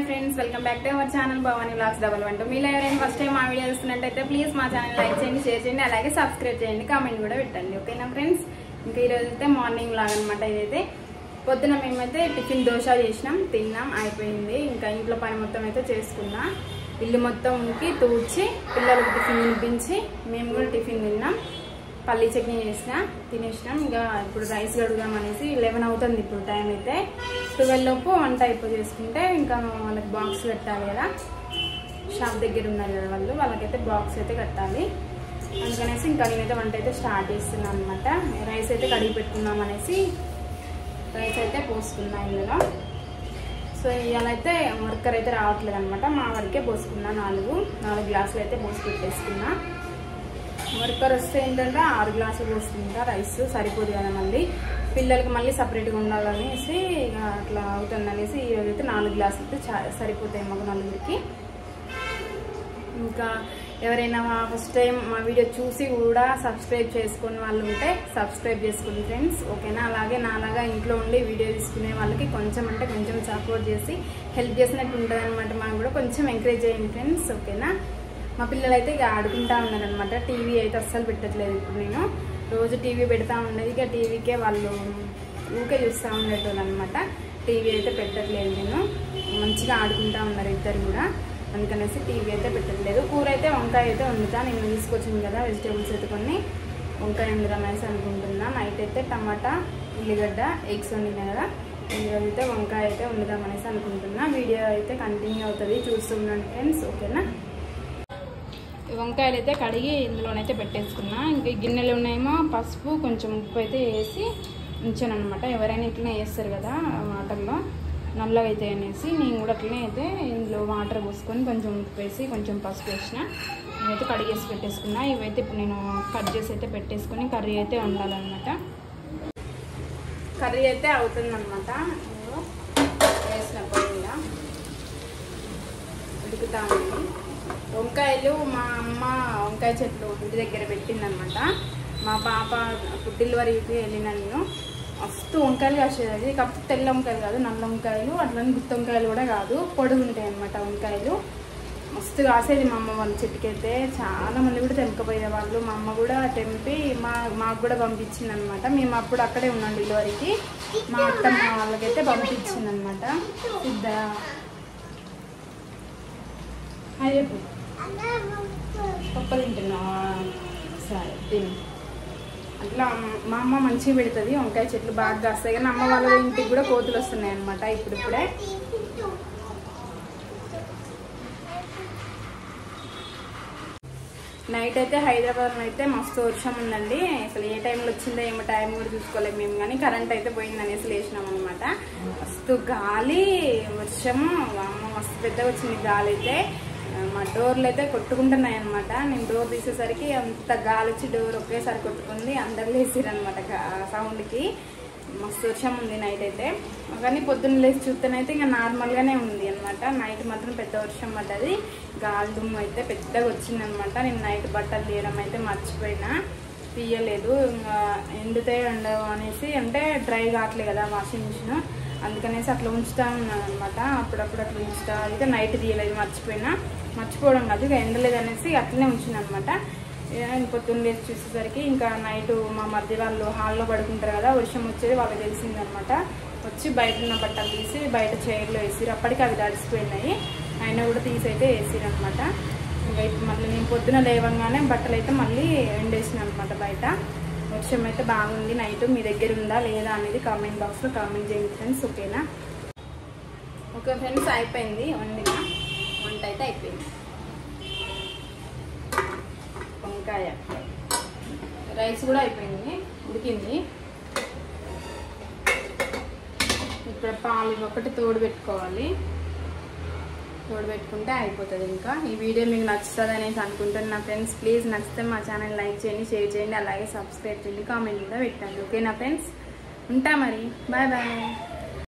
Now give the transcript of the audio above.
friends welcome back to our channel Bhavani blogs double one two మీరు ఎవరైనా first time మా video చూస్తున్నట్టయితే please మా ఛానల్ లైక్ చేయండి షేర్ చేయండి అలాగే సబ్స్క్రైబ్ చేయండి కామెంట్ కూడా పెట్టండి ఓకేనా ఫ్రెండ్స్ ఇంకా ఈరోజు అయితే మార్నింగ్ లాగ్ అనమాట ఇదైతే పొద్దున మేమైతే టిఫిన్ దోశ చేసినాం తిన్నాం అయిపోయింది ఇంకా ఇంట్లో పని మొత్తం అయితే చేసుకున్నా ఇల్లు మొత్తం ఉంకి తూడ్చి పిల్లలకు టిఫిన్ తినిపించి మేము కూడా టిఫిన్ తిన్నాం పల్లీ చట్నీ చేసిన తినేసినాం ఇంకా ఇప్పుడు రైస్ కడుగుదాం అనేసి లెవెన్ అవుతుంది ఇప్పుడు టైం అయితే ట్వెల్వ్ లోపు వంట అయిపో చేసుకుంటే ఇంకా వాళ్ళకి బాక్స్ కట్టాలి కదా షాప్ దగ్గర ఉన్నారు కదా వాళ్ళు వాళ్ళకైతే బాక్స్ అయితే కట్టాలి అందుకనేసి ఇంకా నేనైతే వంట అయితే స్టార్ట్ చేస్తున్నాను అనమాట రైస్ అయితే కడిగి పెట్టుకుందాం అనేసి రైస్ అయితే పోసుకున్నా ఇందులో సో ఇవాళ అయితే వర్కర్ అయితే రావట్లేదు అనమాట మా వరకే పోసుకున్నా నాలుగు నాలుగు గ్లాసులు అయితే పోసి పెట్టేసుకున్నా వర్కర్ వస్తే ఏంటంటే ఆరు గ్లాసులు పోసుకుంటా రైస్ సరిపోదు కదా మళ్ళీ పిల్లలకి మళ్ళీ సపరేట్గా ఉండాలనేసి ఇక అట్లా అవుతుంది అనేసి ఈరోజు అయితే నాలుగు గ్లాసులు అయితే చా- సరిపోతాయి మాకు నలుగురికి ఇంకా ఎవరైనా మా ఫస్ట్ టైం మా వీడియో చూసి కూడా సబ్స్క్రైబ్ చేసుకునే వాళ్ళు ఉంటే సబ్స్క్రైబ్ చేసుకోండి ఫ్రెండ్స్ ఓకేనా అలాగే నాలాగా ఇంట్లో ఉండి వీడియో తీసుకునే వాళ్ళకి కొంచెం అంటే కొంచెం సపోర్ట్ చేసి హెల్ప్ చేసినట్టు ఉంటుంది అనమాట మాకు కూడా కొంచెం ఎంకరేజ్ చేయండి ఫ్రెండ్స్ ఓకేనా మా పిల్లలు అయితే ఇక ఆడుకుంటా ఉన్నారనమాట టీవీ అయితే అస్సలు పెట్టట్లేదు ఇప్పుడు నేను రోజు టీవీ పెడతా ఉండేది ఇక టీవీకే వాళ్ళు ఊకే చూస్తూ ఉండేటోళ్ళు అనమాట టీవీ అయితే పెట్టట్లేదు నేను మంచిగా ఆడుకుంటా ఉన్నారు ఇద్దరు కూడా అందుకనేసి టీవీ అయితే పెట్టట్లేదు కూర అయితే వంకాయ అయితే వండుతా నేను తీసుకొచ్చింది కదా వెజిటేబుల్స్ అయితే కొన్ని వంకాయ వండుదాం అనేసి అనుకుంటున్నా నైట్ అయితే టమాటా ఉల్లిగడ్డ ఎగ్స్ వండినా కదా ఈరోజు అయితే వంకాయ అయితే వండుదాం అనేసి అనుకుంటున్నా వీడియో అయితే కంటిన్యూ అవుతుంది చూస్తున్నాను ఫ్రెండ్స్ ఓకేనా ఈ వంకాయలు అయితే కడిగి ఇందులోనైతే పెట్టేసుకున్నా ఇంకా ఈ గిన్నెలు ఉన్నాయేమో పసుపు కొంచెం ఉప్పు అయితే వేసి ఉంచాను అనమాట ఎవరైనా ఇట్లనే వేస్తారు కదా వాటర్లో నల్లగా అయితే అనేసి నేను కూడా అట్లనే అయితే ఇందులో వాటర్ పోసుకొని కొంచెం ఉప్పు వేసి కొంచెం పసుపు వేసిన ఇవైతే కడిగేసి పెట్టేసుకున్నా ఇవైతే ఇప్పుడు నేను కట్ చేసి అయితే పెట్టేసుకొని కర్రీ అయితే వండాలన్నమాట కర్రీ అయితే అవుతుందన్నమాట ఇదిగో వేసిన పొయ్యి మీద ఉడుకుతా ఉంది వంకాయలు మా అమ్మ వంకాయ చెట్లు ఇంటి దగ్గర పెట్టిందనమాట మా పాప ఫుడ్ డెలివరీకి వెళ్ళిన నేను మస్తు వంకాయలు కాసేది అది కాకపోతే తెల్ల వంకాయలు కాదు నల్ల వంకాయలు అట్లనే గుత్తి వంకాయలు కూడా కాదు పొడుగు ఉంటాయి అనమాట వంకాయలు మస్తు కాసేది మా అమ్మ వాళ్ళ చెట్టుకైతే చాలా మంది కూడా తెంపకపోయే వాళ్ళు మా అమ్మ కూడా తెంపి మా మాకు కూడా పంపించింది అనమాట మేము అప్పుడు అక్కడే ఉన్నాం డెలివరీకి మా అత్తమ్మ వాళ్ళకైతే పంపించింది అనమాట సిద్ధ అది చెప్పు పప్పు తింటున్నావా సరే తిను అట్లా మా అమ్మ మంచిగా పెడుతుంది వంకాయ చెట్లు బాగా కాస్తాయి కానీ అమ్మ వాళ్ళ ఇంటికి కూడా కోతులు వస్తున్నాయి అనమాట ఇప్పుడిప్పుడే నైట్ అయితే హైదరాబాద్ అయితే మస్తు వర్షం ఉందండి అసలు ఏ టైంలో వచ్చిందో ఏమో టైం కూడా చూసుకోలేము మేము కానీ కరెంట్ అయితే పోయింది అనేసి లేచినాం అనమాట మస్తు గాలి వర్షము అమ్మ మస్తు పెద్దగా వచ్చింది గాలి అయితే ఆ, మా డోర్లు అయితే కొట్టుకుంటున్నాయి అనమాట నేను డోర్ తీసేసరికి అంత గాలి వచ్చి డోర్ ఒకేసారి కొట్టుకుంది అందరు లేచిరనమాట సౌండ్కి మస్తు వర్షం ఉంది నైట్ అయితే కానీ పొద్దున్న లేచి చూస్తేనైతే ఇంకా నార్మల్గానే ఉంది అనమాట నైట్ మాత్రం పెద్ద వర్షం పడ్డది గాలి దుమ్ము అయితే పెద్దగా వచ్చిందనమాట నేను నైట్ బట్టలు తీయడం అయితే మర్చిపోయినా తీయలేదు ఇంకా ఎండితే ఉండవు అనేసి అంటే డ్రై కావట్లేదు కదా వాషింగ్ మిషన్ అందుకనేసి అట్లా ఉంచుతా ఉన్నాను అనమాట అప్పుడప్పుడు అట్లా ఉంచుతా అయితే నైట్ తీయలేదు మర్చిపోయినా మర్చిపోవడం కాదు ఇక ఎండలేదు అనేసి అట్లనే ఉంచిన అనమాట పొద్దున్న లేచి చూసేసరికి ఇంకా నైట్ మా మధ్య వాళ్ళు హాల్లో పడుకుంటారు కదా వర్షం వచ్చేది వాళ్ళకి తెలిసిందనమాట వచ్చి బయట ఉన్న బట్టలు తీసి బయట చైర్లో వేసిరు అప్పటికి అవి తడిసిపోయినాయి అయినా కూడా తీసి అయితే వేసిరు అనమాట ఇంకా ఇప్పుడు మళ్ళీ నేను పొద్దున లేవంగానే బట్టలు అయితే మళ్ళీ ఎండేసిన అనమాట బయట వర్షం అయితే బాగుంది నైట్ మీ దగ్గర ఉందా లేదా అనేది కామెంట్ బాక్స్లో కామెంట్ చేయండి ఫ్రెండ్స్ ఓకేనా ఓకే ఫ్రెండ్స్ అయిపోయింది వండిన వంట అయితే అయిపోయింది వంకాయ రైస్ కూడా అయిపోయింది ఉడికింది ఇప్పుడు పాలు ఒకటి తోడు పెట్టుకోవాలి తోడు పెట్టుకుంటే అయిపోతుంది ఇంకా ఈ వీడియో మీకు నచ్చుతుంది అనేసి అనుకుంటున్నా ఫ్రెండ్స్ ప్లీజ్ నచ్చితే మా ఛానల్ లైక్ చేయండి షేర్ చేయండి అలాగే సబ్స్క్రైబ్ చేయండి కామెంట్ కూడా పెట్టండి ఓకేనా ఫ్రెండ్స్ ఉంటా మరి బాయ్ బాయ్